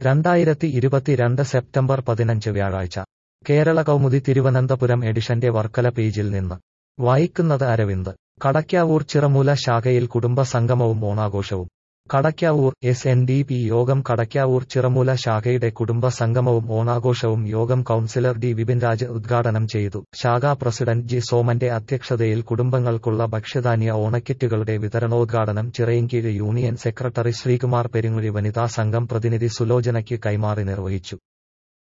രണ്ടായിരത്തി ഇരുപത്തിരണ്ട് സെപ്റ്റംബർ പതിനഞ്ച് വ്യാഴാഴ്ച കേരള കൗമുദി തിരുവനന്തപുരം എഡിഷന്റെ വർക്കല പേജിൽ നിന്ന് വായിക്കുന്നത് അരവിന്ദ് കടയ്ക്കാവൂർ ചിറമൂല ശാഖയിൽ കുടുംബ സംഗമവും ഓണാഘോഷവും Kadakkavoor S N D P യോഗം കടയ്ക്കാവൂർ ചിറമൂല ശാഖയുടെ കുടുംബ സംഗമവും ഓണാഘോഷവും യോഗം കൌൺസിലർ ഡി വിപിൻ രാജ് ഉദ്ഘാടനം ചെയ്തു ശാഖാ പ്രസിഡന്റ് ജി സോമന്റെ അധ്യക്ഷതയിൽ കുടുംബങ്ങൾക്കുള്ള ഭക്ഷ്യധാന്യ ഓണക്കിറ്റുകളുടെ വിതരണോദ്ഘാടനം ചിറയിൻകീഴ് യൂണിയൻ സെക്രട്ടറി ശ്രീകുമാർ പെരുങ്ങുഴി വനിതാ സംഘം പ്രതിനിധി സുലോചനയ്ക്ക് കൈമാറി നിർവഹിച്ചു